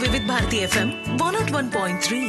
వివిధ Bharati FM one nought one point three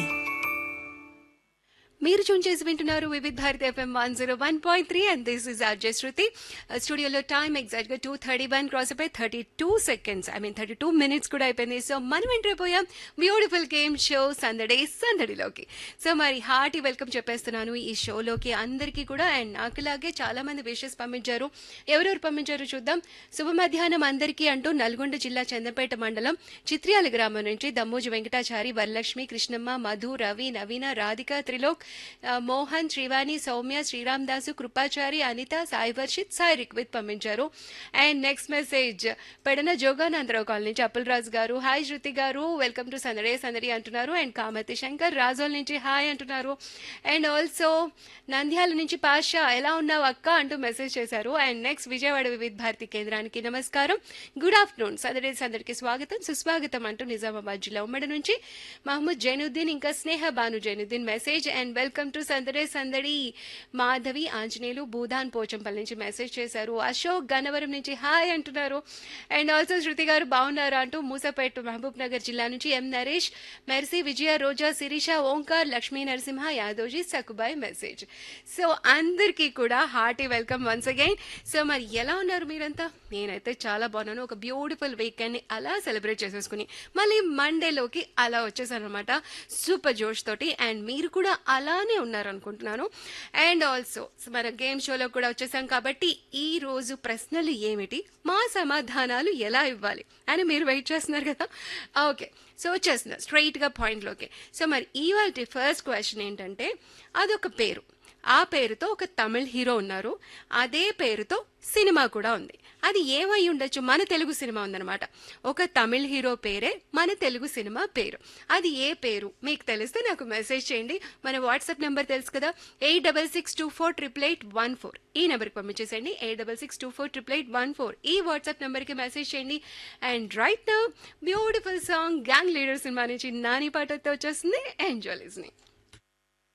మీరు tune చేసి వింటున్నారు Vividh Bharati FM one zero one point three and this is RJ Shruti స్టూడియోలో time exact గా two thirty one cross అయిపోయి thirty two seconds I mean thirty two minutes కూడా అయిపోయింది so మనం enter అయిపోయాం బ్యూటిఫుల్ గేమ్ షో సందడే సందడిలోకి సో మరి హార్టీ వెల్కమ్ చెప్పేస్తున్నాను ఈ షోలోకి అందరికీ కూడా అండ్ నాకులాగే చాలా మంది విషెస్ పంపించారు ఎవరెవరు పంపించారు చూద్దాం శుభ మధ్యాహ్నం అందరికీ అంటూ నల్గొండ జిల్లా చందపేట మండలం చిత్ర్యాల గ్రామం నుంచి దమ్మోజు వెంకటాచారి వరలక్ష్మి కృష్ణమ్మ మధు రవి నవీన రాధిక త్రిలోక్ ఆ, మోహన్ శ్రీవాణి సౌమ్య శ్రీరామ్ దాసు కృపాచారి అనిత సాయి వర్షిత్ సాయి రిక్విత్ పంపించారు and next message Pedana Joganandarao colony నుంచి అప్పులరాజు గారు హాయ్ శృతి గారు వెల్కమ్ టు సందడే సందడి అంటున్నారు అండ్ కామతి శంకర్ రాజోల్ నుంచి హాయ్ అంటున్నారు అండ్ ఆల్సో నంద్యాల నుంచి పాషా ఎలా ఉన్నావు అక్క అంటూ మెసేజ్ చేశారు అండ్ నెక్స్ట్ విజయవాడ వివిధ భారతి కేంద్రానికి నమస్కారం గుడ్ ఆఫ్టర్నూన్ సందడి సందడికి స్వాగతం సుస్వాగతం అంటూ నిజామాబాద్ జిల్లా ఉమ్మడి నుంచి మహమ్మద్ జైనుద్దీన్ ఇంకా Sneha Banu Zainuddin message and welcome to Sandade Sandadi Madhavi Anjaneyulu Bhoodan Pochampally నుంచి మెసేజ్ చేశారు అశోక్ గన్నవరం నుంచి హాయ్ అంటున్నారు అండ్ ఆల్సో శృతి గారు బాగున్నారా అంటూ మూసపేట మహబూబ్ నగర్ జిల్లా నుంచి M Naresh Mercy Vijaya Roja Sirisha Omkar Lakshmi Narasimha Yadavji Sakubai message so అందరికీ కూడా hearty welcome once again so మరి ఎలా ఉన్నారు మీరంతా నేనైతే చాలా బాగున్నాను ఒక బ్యూటిఫుల్ వీకెండ్ ని అలా సెలబ్రేట్ చేసేసుకుని మళ్ళీ మండేలోకి అలా వచ్చేసాను అనమాట సూపర్ జోష్ తోటి అండ్ మీరు కూడా అలానే ఉన్నారు అనుకుంటున్నాను అండ్ ఆల్సో మన గేమ్ షోలో కూడా వచ్చేసాం కాబట్టి ఈ రోజు ప్రశ్నలు ఏమిటి మా సమాధానాలు ఎలా ఇవ్వాలి అని మీరు వెయిట్ చేస్తున్నారు కదా ఓకే సో వచ్చేస్తున్నా స్ట్రైట్ గా పాయింట్ లోకి సో మరి ఇవాళ ఫస్ట్ క్వశ్చన్ ఏంటంటే అదొక పేరు ఆ పేరుతో ఒక తమిళ్ హీరో ఉన్నారు అదే పేరుతో సినిమా కూడా ఉంది అది ఏమై ఉండొచ్చు మన తెలుగు సినిమా ఉందన్నమాట ఒక తమిళ్ హీరో పేరే మన తెలుగు సినిమా పేరు అది ఏ పేరు మీకు తెలిస్తే నాకు మెసేజ్ చేయండి మన వాట్సాప్ నెంబర్ తెలుసు కదా eight double six two four triple eight one four ఈ నెంబర్కి పంపించేసేయండి eight double six two four triple eight one four ఈ వాట్సాప్ నెంబర్కి మెసేజ్ చేయండి and right now beautiful song Gang Leader cinema నుంచి నాని పాటతో వచ్చేస్తుంది ఎంజాయ్ లిస్నింగ్